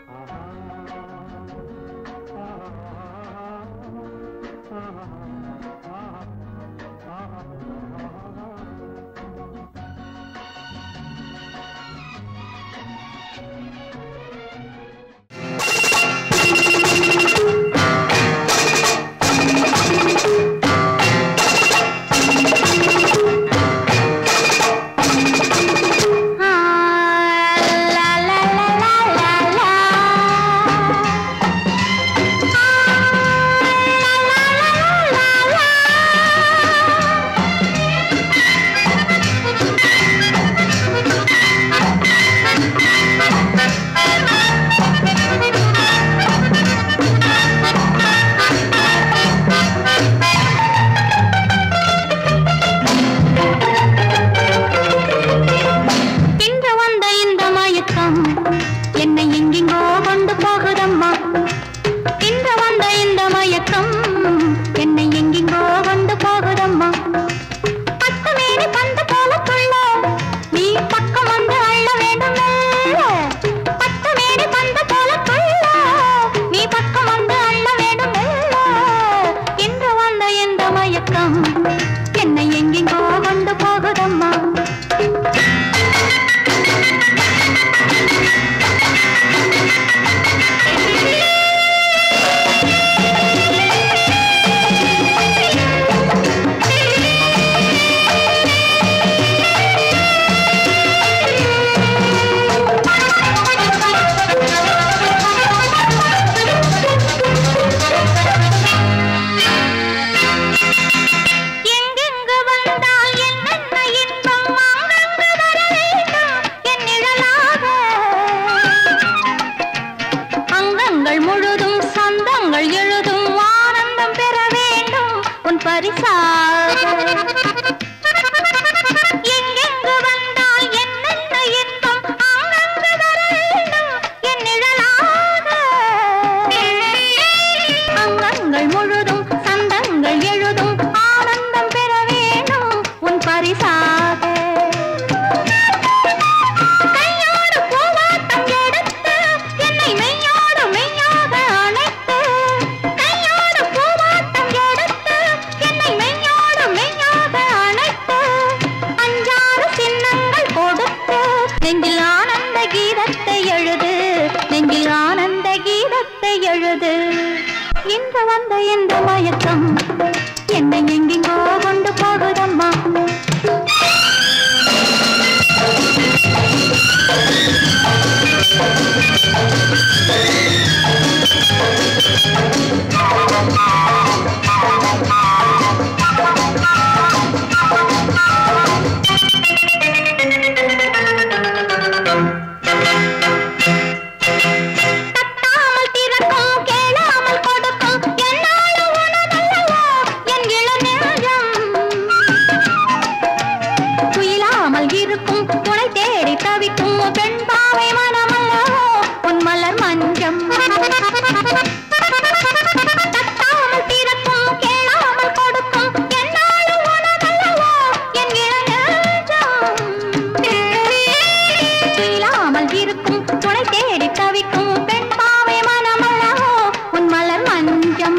இன்று வந்த இந்த மயக்கம் என்னை எங்கெங்கோ கொண்டு போகுதம்மா இன்று வந்த இந்த மயக்கம் என்னை எங்கெங்கோ கொண்டு போகுதம்மா பத்து மேனி பந்து போல துள்ள நீ பக்கம் வந்து அள்ள வேண்டும் பத்து மேனி பந்து போல துள்ள நீ பக்கம் வந்து அள்ள வேண்டும் இன்று வந்த இந்த மயக்கம் என்னை எங்கெங்கோ கொண்டு போகுதம்மா எங்கெங்கு வந்தால் என்னென்ன இன்பம் அங்கங்கு வர வேண்டும் என் நிழலாக அங்கங்கள் முழுதும் சந்தங்கள் எழுதும் ஆனந்தம் பெற வேண்டும் உன் பரிசாக எங்கெங்கு வந்தால் என்னென்ன இன்பம் அங்கங்கு வர வேண்டும் என் நிழலாக அங்கங்கள் முழுதும் சந்தங்கள் எழுதும் ஆனந்தம் பெற வேண்டும் உன் பரிசாக கையோடு பூவாட்டம் எடுத்து என்னை மெய்யோடு மெய்யாக அணைத்து கையோடு பூவாட்டம் எடுத்து என்னை மெய்யோடு மெய்யாக அணைத்து அஞ்சாறு சின்னங்கள் கொடுத்து நெஞ்சில் ஆனந்த கீதத்தை எழுது நெஞ்சில் ஆனந்த கீதத்தை எழுது இன்று வந்த இந்த மயக்கம் என்னை எங்கெங்கோ கொண்டு போகுதம்மா தட்டாமல் திறக்கும் கேளாமல் கொடுக்கும் என்னாலும் உனதல்லவோ என் இளநெஞ்சம் துயிலாமல் இருக்கும் துணை தேடி தவிக்கும் பெண் பாவை மனமல்லவோ உன் மலர் மஞ்சம் தட்டாமல் திறக்கும் கேளாமல் கொடுக்கும் என்னாலும் உனதல்லவோ என் இளநெஞ்சம் துயிலாமல் இருக்கும் துணை தேடி தவிக்கும் பெண் பாவை மனமல்லவோ உன் மலர் மஞ்சம்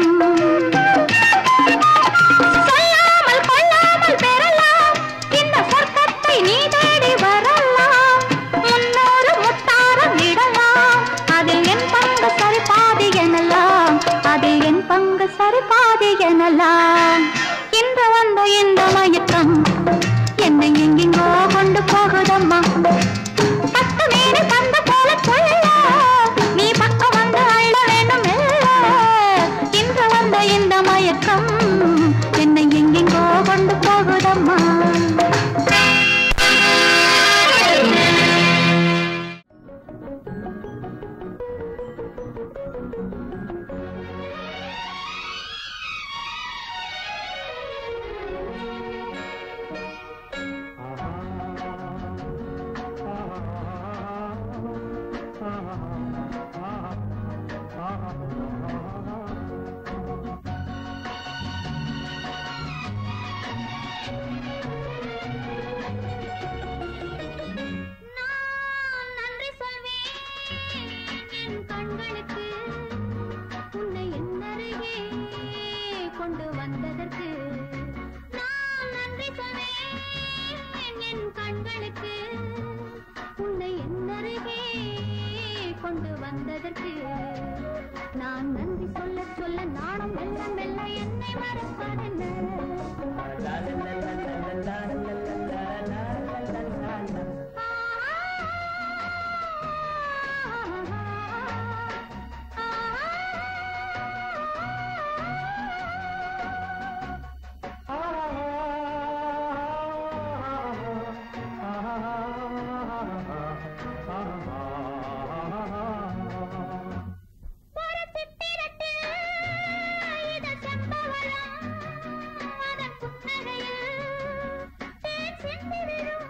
சொல்லாமல் கொள்ளாமல் பெறலாம் இந்த சொர்க்கத்தை நீ தேடி வரலாம் முன்னூறு முத்தாரம் இடலாம் அதில் என் பங்கு சரி பாதி எனலாம் அதில் என் பங்கு சரி பாதி எனலாம் இன்று வந்த இந்த மயக்கம் என்னை எங்கெங்கோ கொண்டு போகுதம்மா பத்து மேடு பந்த போல சொல்ல நீ பக்கம் வந்து அள்ள வேண்டும் மெல்ல. இன்று வந்த இந்த மயக்கம் என்னை எங்கெங்கோ கொண்டு போகுதம்மா ஆஹா கண்களுக்கு உன்னை என்னருகே கொண்டு வந்ததற்கு நான் நன்றி சொல்வேன் என் கண்களுக்கு உன்னை என்னருகே கொண்டு வந்ததற்கு நான் நன்றி சொல்ல சொல்ல நாணம் மெல்ல மெல்ல என்னை மறப்பதென்ன ஒரு சித்திரத்தில் இதழ் செம்பவளம், அதன் புன்னகையில் தேன் சிந்தி விழும்.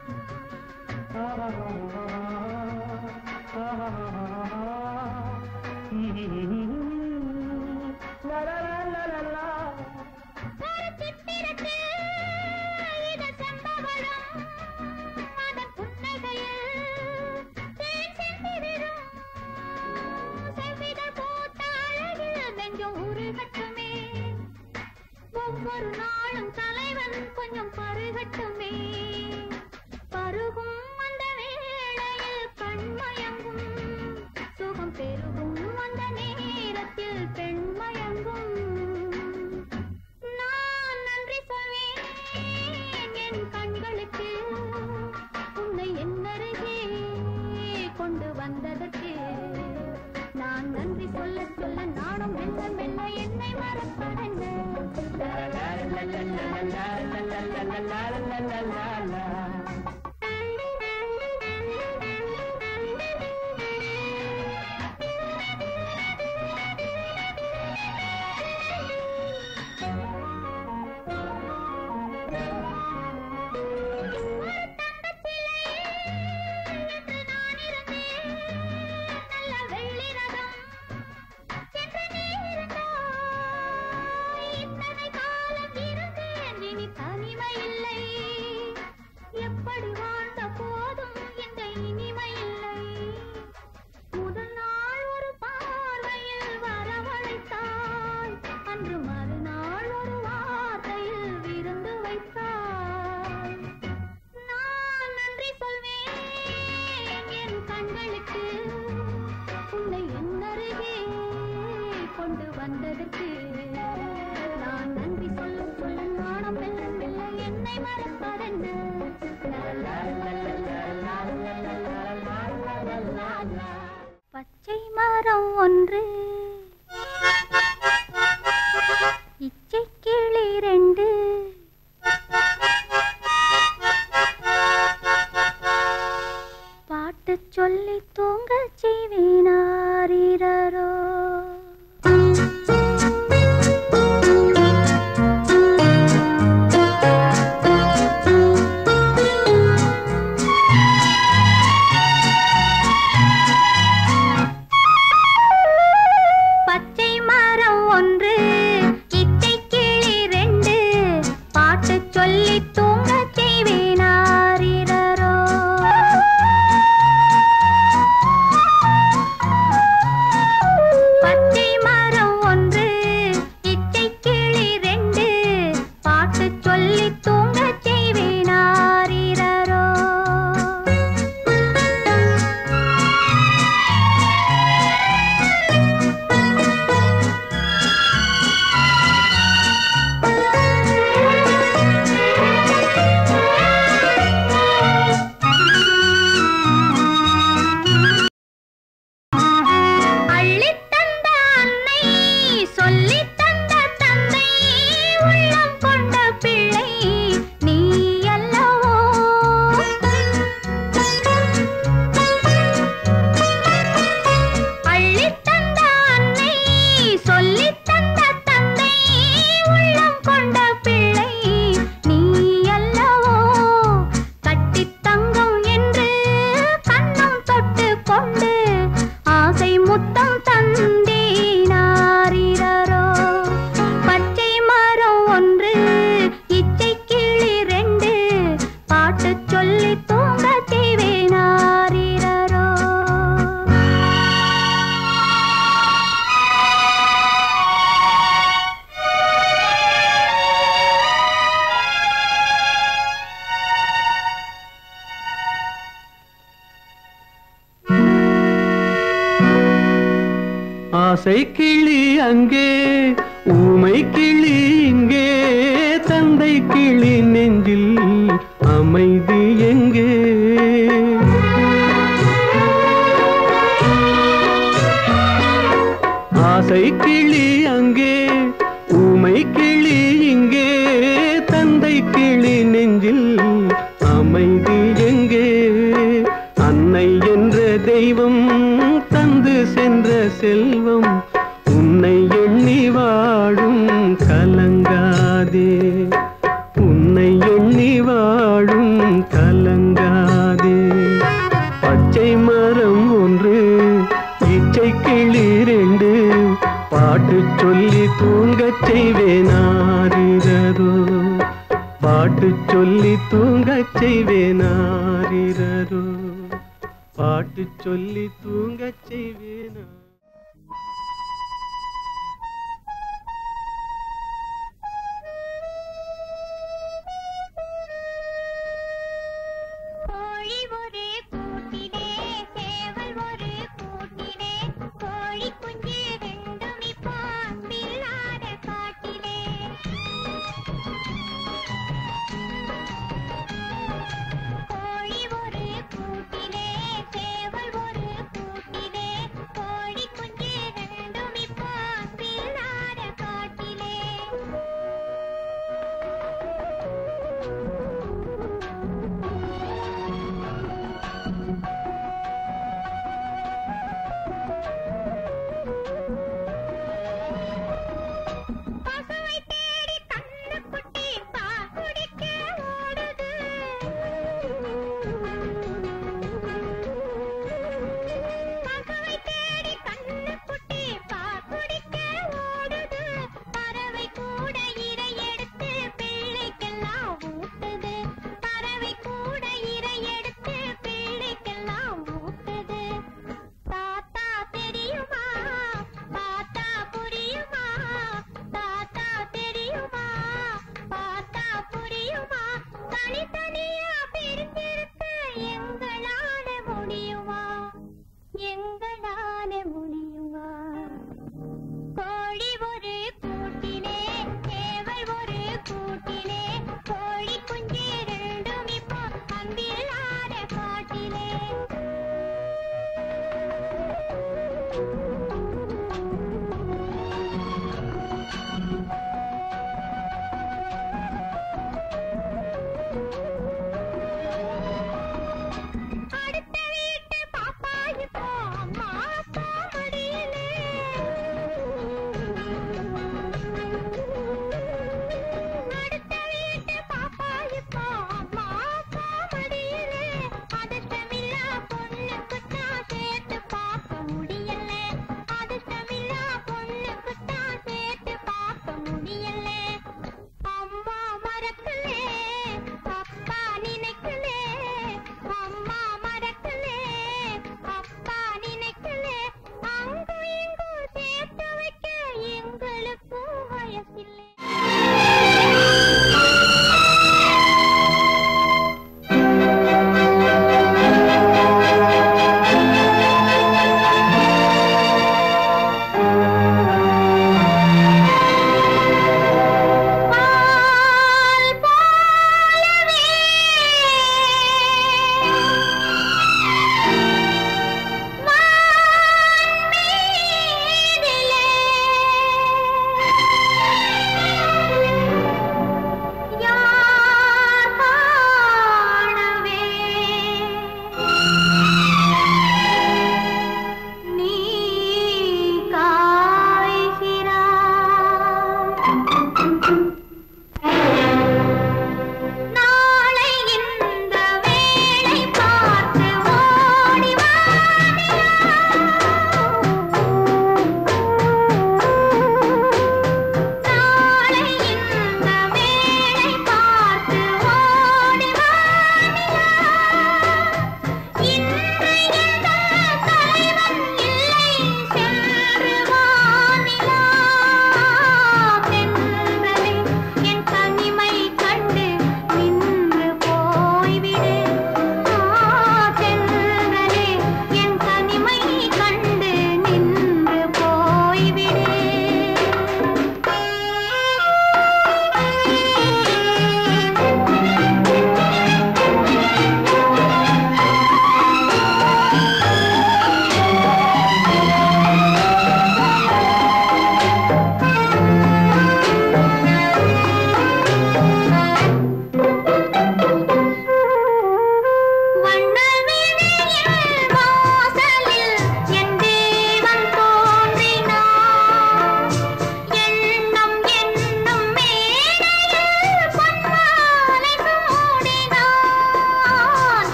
ஒரு சித்திரத்தில் இதழ் செம்பவளம், அதன் புன்னகையில் தேன் சிந்தி விழும். செவ்விதழ் பூத்த அழகில் நெஞ்சம் உருகட்டுமே. ஒவ்வொரு நாளும் தலைவன் கொஞ்சம் பருகட்டுமே பருகும் அந்த வேளையில் கண்மயங்கும் சுகம் பெருகும் அந்த நேரத்தில் பெண்மயங்கும் நான் நன்றி சொல்வேன் என் கண்களுக்கு உன்னை என்னருகே கொண்டு வந்ததற்கு நான் நன்றி சொல்ல சொல்ல நானும் மெல்ல மெல்ல என்னை மறப்பதென்ன ஒரு தங்கச்சிலை என்று நான் இருந்தேன் நல்ல வெள்ளி ரதம் என்று நீ இருந்தாய் இத்தனை காலம் இருந்தேன் இனி தனிமை இல்லை எப்படி வாழ்ந்த போதும் இந்த இனிமை இல்லை முதல் நாள் ஒரு பார்வையில் வரவழைத்தாய் அன்று மறுநாள் ஒரு வார்த்தையில் விருந்து வைத்தாய் நான் நன்றி சொல்வேன் என் கண்களுக்கு உன்னை என்னருகே கொண்டு வந்ததற்கு நான் நன்றி சொல்ல சொல்ல நாணம் மெல்ல மெல்ல என்னை மறப்பதென்ன பச்சை மரம் ஒன்று இச்சை கிளி ரெண்டு பாட்டு சொல்லி தூங்க செய்வேனாரோ ஆசை கிளி அங்கே ஊமை கிளி இங்கே தந்தை கிளி நெஞ்சில் அமைதி எங்கே ஆசை கிளி அங்கே ஊமை கிளி இங்கே தந்தை கிளி நெஞ்சில் அமைதி எங்கே அன்னை என்ற தெய்வம் தந்து சென்ற செல்வம் உன்னை எண்ணி வாழும் கலங்காதே உன்னை எண்ணி வாழும் கலங்காதே பச்சை மரம் ஒன்று இச்சை கிளி ரெண்டு பாட்டு சொல்லி தூங்கச் செய்வேனாரிரரோ பாட்டு சொல்லி தூங்கச் செய்வேனாரிரரோ பாட்டு சொல்லி தூங்கச் செய்வேனா கோழி ஒரு கூட்டிலே சேவல் ஒரு கூட்டிலே கோழி குஞ்சு ரெண்டும் இப்போ பில்லாத காட்டிலே கோழி ஒரு கூட்டிலே சேவல் ஒரு கூட்டிலே கோழி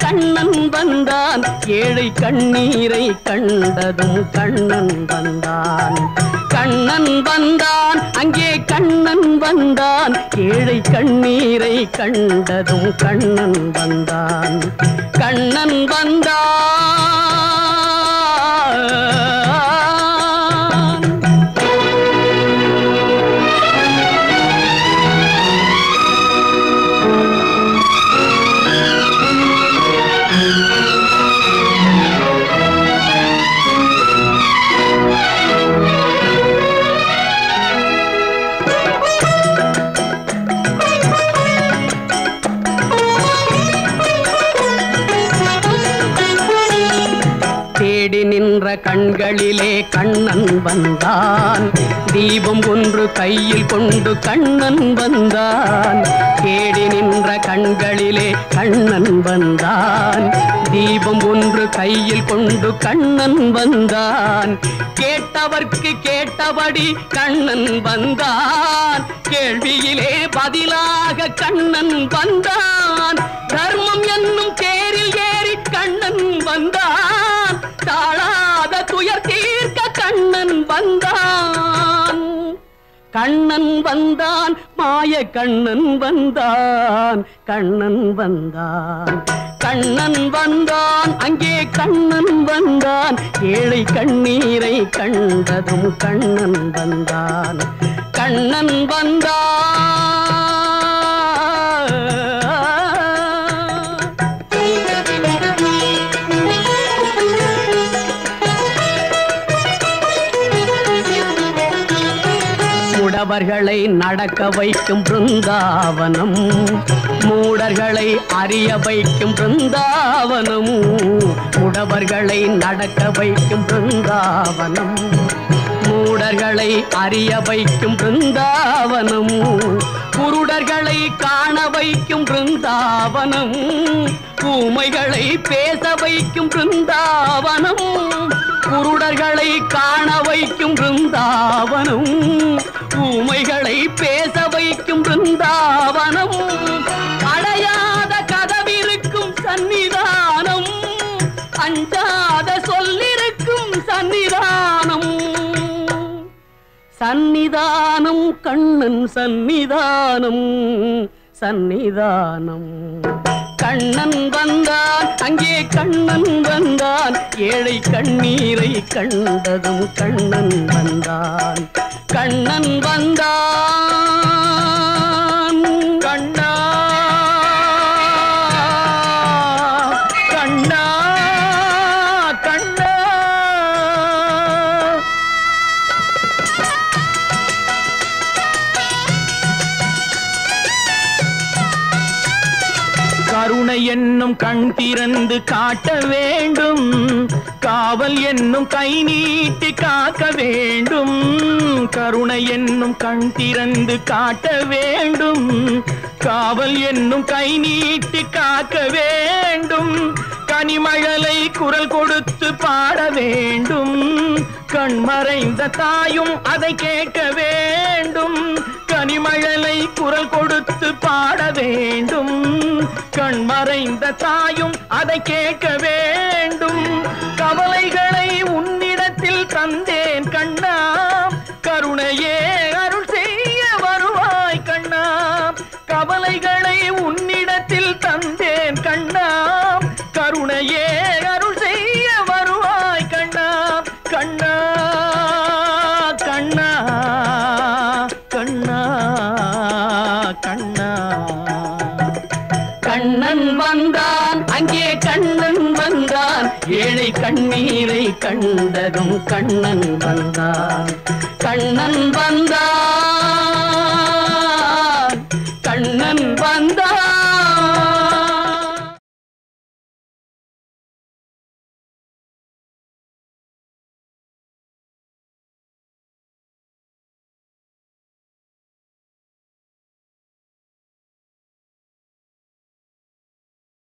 கண்ணன் வந்தான் ஏழை கண்ணீரை கண்டதும் கண்ணன் வந்தான் கண்ணன் வந்தான் அங்கே கண்ணன் வந்தான் ஏழை கண்ணீரை கண்டதும் கண்ணன் வந்தான் கண்ணன் வந்தான் தேடி நின்ற கண்களிலே கண்ணன் வந்தான் தீபம் ஒன்று கையில் கொண்டு கண்ணன் வந்தான் தேடி நின்ற கண்களிலே கண்ணன் வந்தான் தீபம் ஒன்று கையில் கொண்டு கண்ணன் வந்தான் கேட்டவர்க்கு கேட்டபடி கண்ணன் வந்தான் கேள்வியிலே பதிலாக கண்ணன் வந்தான் தர்மம் என்னும் தேரில் ஏறி கண்ணன் வந்தான் தாழாத துயர் தீர்க்க கண்ணன் வந்தான் கண்ணன் வந்தான் மாய கண்ணன் வந்தான் கண்ணன் வந்தான் கண்ணன் வந்தான் அங்கே கண்ணன் வந்தான் ஏழை கண்ணீரை கண்டதும் கண்ணன் வந்தான் கண்ணன் வந்தான் முடவர்களை நடக்க வைக்கும் பிருந்தாவனம் மூடர்களை அறிய வைக்கும் பிருந்தாவனம் முடவர்களை நடக்க வைக்கும் பிருந்தாவனம் மூடர்களை அறிய வைக்கும் பிருந்தாவனம் குருடர்களை காண வைக்கும் பிருந்தாவனம் ஊமைகளை பேச வைக்கும் பிருந்தாவனம் குருடர்களை காண வைக்கும் பிருந்தாவனம் ஊமைகளை பேச வைக்கும் பிருந்தாவனம் அடையாத கதவிருக்கும் சன்னிதானம் அஞ்சாத சொல்லிருக்கும் சன்னிதானம் சந்நிதானம் கண்ணன் சந்நிதானம் சந்நிதானம் கண்ணன் வந்தான் அங்கே கண்ணன் வந்தான் ஏழை கண்ணீரை கண்டதும் கண்ணன் வந்தான் கண்ணன் வந்தான் கண்ணா கண்ணா கண்ணா கருணை என்னும் கண் திறந்து காட்ட வேண்டும் காவல் என்னும் கை நீட்டி காக்க வேண்டும் கருணை என்னும் கண் திறந்து காட்ட வேண்டும் காவல் என்னும் கை நீட்டி காக்க வேண்டும் கனிமழலை குரல் கொடுத்து பாட வேண்டும் கண்மறைந்த தாயும் அதை கேட்க வேண்டும் கனிமழலை குரல் கொடுத்து பாட வேண்டும் கண்மறைந்த தாயும் அதை கேட்க வேண்டும் கவலைகளை உன்னிடத்தில் தந்தேன் கண்ணா கருணையே அருள் செய்ய வருவாய் கண்ணா கவலைகளை உன்னிடத்தில் தந்தேன் கண்ணா கருணையே அருள் செய்ய வருவாய் கண்ணா கண்ணா கண்ணா கண்ணா கண்ணா கண்ணன் வந்தான் அங்கே கண்ணன் வந்தான் ஏழை கண்ணீரை கண்டதும் கண்ணன் வந்தான் கண்ணன் வந்தான் கண்ணன் வந்தான்